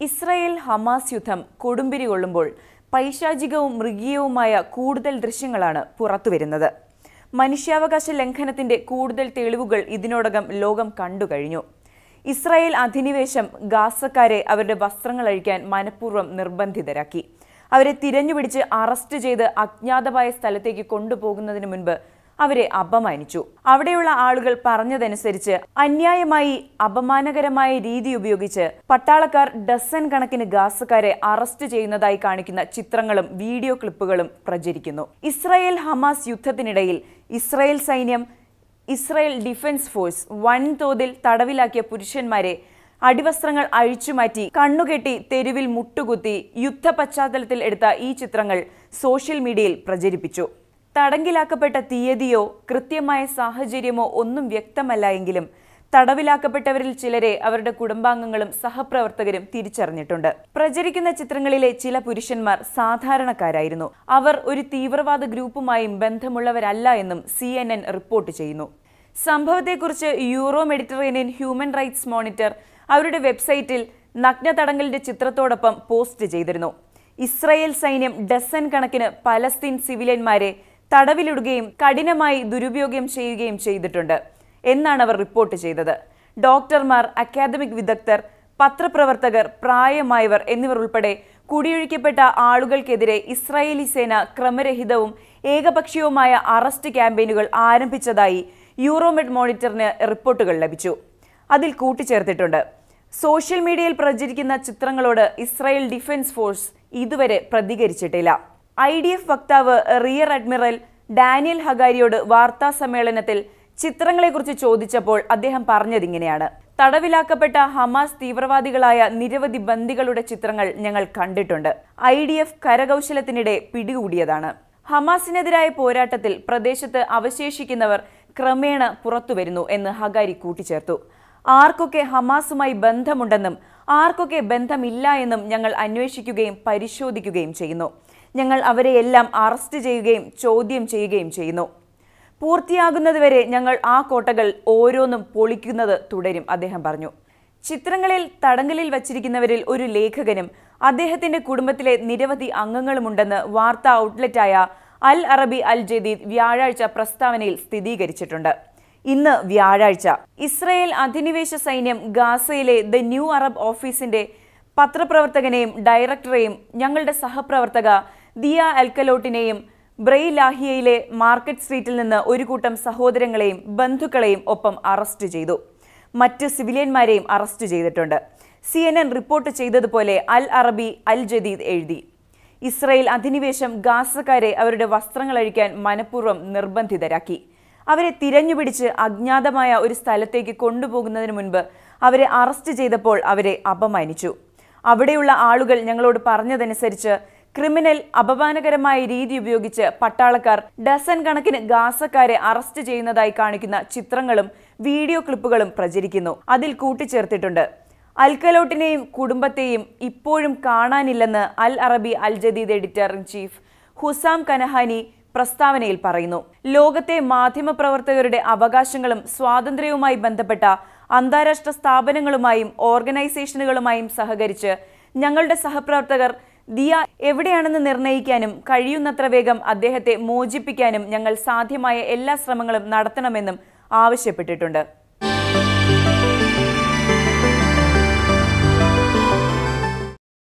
Israel Hamas യുദ്ധം കൊടുമ്പിരി കൊള്ളുമ്പോൾ പൈശാചികവും മൃഗീയവുമായ കൂടുതൽ ദൃശ്യങ്ങളാണ് പുറത്തുവരുന്നത് മനുഷ്യാവകാശ ലംഘനത്തിന്റെ കൂടുതൽ തെളിവുകൾ ഇതിനോടകം ലോകം കണ്ടുകഴിഞ്ഞു ഇസ്രായേൽ അധിനിവേശം ഗാസക്കാരെ അവരുടെ വസ്ത്രങ്ങൾ അഴിക്കാൻ മനഃപൂർവ്വം നിർബന്ധിതരാക്കി അവരെ തിരഞ്ഞുപിടിച്ച് അറസ്റ്റ് ചെയ്ത് അജ്ഞാതമായ സ്ഥലത്തേക്ക് കൊണ്ടുപോകുന്നതിന് മുൻപ് അവരെ അപമാനിച്ചു അവിടെയുള്ള ആളുകൾ പറഞ്ഞതനുസരിച്ച് അന്യായമായി അപമാനകരമായ രീതി ഉപയോഗിച്ച് പട്ടാളക്കാർ ഡസൻ കണക്കിന് ഗാസക്കാരെ അറസ്റ്റ് ചെയ്യുന്നതായി കാണിക്കുന്ന ചിത്രങ്ങളും വീഡിയോ ക്ലിപ്പുകളും പ്രചരിക്കുന്നു ഇസ്രായേൽ ഹമാസ് യുദ്ധത്തിനിടയിൽ ഇസ്രായേൽ സൈന്യം ഇസ്രായേൽ ഡിഫൻസ് ഫോഴ്സ് വൻതോതിൽ തടവിലാക്കിയ പുരുഷന്മാരെ അടിവസ്ത്രങ്ങൾ അഴിച്ചുമാറ്റി കണ്ണുകെട്ടി തെരുവിൽ മുട്ടുകുത്തി യുദ്ധ പശ്ചാത്തലത്തിൽ എടുത്ത ഈ ചിത്രങ്ങൾ സോഷ്യൽ മീഡിയയിൽ പ്രചരിപ്പിച്ചു തടങ്കിലാക്കപ്പെട്ട തീയതിയോ കൃത്യമായ സാഹചര്യമോ ഒന്നും വ്യക്തമല്ല എങ്കിലും തടവിലാക്കപ്പെട്ടവരിൽ ചിലരെ അവരുടെ കുടുംബാംഗങ്ങളും സഹപ്രവർത്തകരും തിരിച്ചറിഞ്ഞിട്ടുണ്ട് പ്രചരിക്കുന്ന ചിത്രങ്ങളിലെ ചില പുരുഷന്മാർ സാധാരണക്കാരായിരുന്നു അവർ ഒരു തീവ്രവാദ ഗ്രൂപ്പുമായും ബന്ധമുള്ളവരല്ല എന്നും സി റിപ്പോർട്ട് ചെയ്യുന്നു സംഭവത്തെക്കുറിച്ച് Euro Mediterranean human rights monitor അവരുടെ വെബ്സൈറ്റിൽ നഗ്ന തടങ്കലിന്റെ ചിത്രത്തോടൊപ്പം പോസ്റ്റ് ചെയ്തിരുന്നു ഇസ്രായേൽ സൈന്യം ഡസൻ കണക്കിന് പലസ്തീൻ സിവിലിയന്മാരെ തടവിലിടുകയും കഠിനമായി ദുരുപയോഗം ചെയ്യുകയും ചെയ്തിട്ടുണ്ട് എന്നാണ് അവർ റിപ്പോർട്ട് ചെയ്തത് ഡോക്ടർമാർ അക്കാദമിക് വിദഗ്ധർ പത്രപ്രവർത്തകർ പ്രായമായവർ എന്നിവർ ഉൾപ്പെടെ കുടിയൊഴിക്കപ്പെട്ട ആളുകൾക്കെതിരെ ഇസ്രായേലി സേന ക്രമരഹിതവും ഏകപക്ഷീയവുമായ അറസ്റ്റ് ക്യാമ്പയിനുകൾ ആരംഭിച്ചതായി യൂറോമെഡ് മോണിറ്ററിന് റിപ്പോർട്ടുകൾ ലഭിച്ചു അതിൽ കൂട്ടിച്ചേർത്തിട്ടുണ്ട് സോഷ്യൽ മീഡിയയിൽ പ്രചരിക്കുന്ന ചിത്രങ്ങളോട് ഇസ്രായേൽ ഡിഫൻസ് ഫോഴ്സ് ഇതുവരെ പ്രതികരിച്ചിട്ടില്ല ഐ ഡി എഫ് വക്താവ് റിയർ അഡ്മിറൽ ഡാനിയൽ ഹഗാരിയോട് വാർത്താ സമ്മേളനത്തിൽ ചിത്രങ്ങളെക്കുറിച്ച് ചോദിച്ചപ്പോൾ അദ്ദേഹം പറഞ്ഞതിങ്ങനെയാണ് തടവിലാക്കപ്പെട്ട ഹമാസ് തീവ്രവാദികളായ നിരവധി ബന്ദികളുടെ ചിത്രങ്ങൾ ഞങ്ങൾ കണ്ടിട്ടുണ്ട് ഐ ഡി എഫ് കരകൗശലത്തിനിടെ പിടികൂടിയതാണ് ഹമാസിനെതിരായ പോരാട്ടത്തിൽ പ്രദേശത്ത് അവശേഷിക്കുന്നവർ ക്രമേണ പുറത്തുവരുന്നു എന്ന് ഹഗാരി കൂട്ടിച്ചേർത്തു ആർക്കൊക്കെ ഹമാസുമായി ബന്ധമുണ്ടെന്നും ആർക്കൊക്കെ ബന്ധമില്ല എന്നും ഞങ്ങൾ അന്വേഷിക്കുകയും പരിശോധിക്കുകയും ചെയ്യുന്നു ഞങ്ങൾ അവരെയെല്ലാം അറസ്റ്റ് ചെയ്യുകയും ചോദ്യം ചെയ്യുകയും ചെയ്യുന്നു പൂർത്തിയാകുന്നതുവരെ ഞങ്ങൾ ആ കോട്ടകൾ ഓരോന്നും പൊളിക്കുന്നത് തുടരും അദ്ദേഹം പറഞ്ഞു ചിത്രങ്ങളിൽ തടങ്കലിൽ വച്ചിരിക്കുന്നവരിൽ ഒരു ലേഖകനും അദ്ദേഹത്തിന്റെ കുടുംബത്തിലെ നിരവധി അംഗങ്ങളുമുണ്ടെന്ന് വാർത്താ ഔട്ട്ലെറ്റായ അൽ അറബി അൽ ജദീദ് വ്യാഴാഴ്ച പ്രസ്താവനയിൽ സ്ഥിരീകരിച്ചിട്ടുണ്ട് ഇന്ന് വ്യാഴാഴ്ച ഇസ്രയേൽ അധിനിവേശ സൈന്യം ഗാസയിലെ ദ ന്യൂ അറബ് ഓഫീസിന്റെ പത്രപ്രവർത്തകനെയും ഡയറക്ടറെയും ഞങ്ങളുടെ സഹപ്രവർത്തക ദിയ അൽക്കലോട്ടിനെയും ബ്രെയിലാഹിയയിലെ മാർക്കറ്റ് സ്ട്രീറ്റിൽ നിന്ന് ഒരു കൂട്ടം സഹോദരങ്ങളെയും ബന്ധുക്കളെയും ഒപ്പം അറസ്റ്റ് ചെയ്തു മറ്റ് സിവിലിയന്മാരെയും അറസ്റ്റ് ചെയ്തിട്ടുണ്ട് സി എൻ എൻ റിപ്പോർട്ട് ചെയ്തതുപോലെ അൽ അറബി അൽ ജദീദ് എഴുതി ഇസ്രയേൽ അധിനിവേശം ഗാസക്കാരെ അവരുടെ വസ്ത്രങ്ങൾ അഴിക്കാൻ മനഃപൂർവ്വം നിർബന്ധിതരാക്കി അവരെ തിരഞ്ഞുപിടിച്ച് അജ്ഞാതമായ ഒരു സ്ഥലത്തേക്ക് കൊണ്ടുപോകുന്നതിന് മുൻപ് അവരെ അറസ്റ്റ് ചെയ്തപ്പോൾ അവരെ അപമാനിച്ചു അവിടെയുള്ള ആളുകൾ ഞങ്ങളോട് പറഞ്ഞതനുസരിച്ച് ക്രിമിനൽ അപമാനകരമായ രീതി ഉപയോഗിച്ച് പട്ടാളക്കാർ ഡസൻ കണക്കിന് ഗാസക്കാരെ അറസ്റ്റ് ചെയ്യുന്നതായി കാണിക്കുന്ന ചിത്രങ്ങളും വീഡിയോ ക്ലിപ്പുകളും പ്രചരിക്കുന്നു അതിൽ കൂട്ടിച്ചേർത്തിട്ടുണ്ട് അൽക്കലോട്ടിനെയും കുടുംബത്തെയും ഇപ്പോഴും കാണാനില്ലെന്ന് Al Arabi Al Jadeed editor in chief Husam Kanahani പ്രസ്താവനയിൽ പറയുന്നു ലോകത്തെ മാധ്യമപ്രവർത്തകരുടെ അവകാശങ്ങളും സ്വാതന്ത്ര്യവുമായി ബന്ധപ്പെട്ട അന്താരാഷ്ട്ര സ്ഥാപനങ്ങളുമായും ഓർഗനൈസേഷനുകളുമായും സഹകരിച്ച് ഞങ്ങളുടെ സഹപ്രവർത്തകർ ദിയ എവിടെയാണെന്ന് നിർണ്ണയിക്കാനും കഴിയുന്നത്ര വേഗം അദ്ദേഹത്തെ മോചിപ്പിക്കാനും ഞങ്ങൾ സാധ്യമായ എല്ലാ ശ്രമങ്ങളും നടത്തണമെന്നും ആവശ്യപ്പെട്ടിട്ടുണ്ട്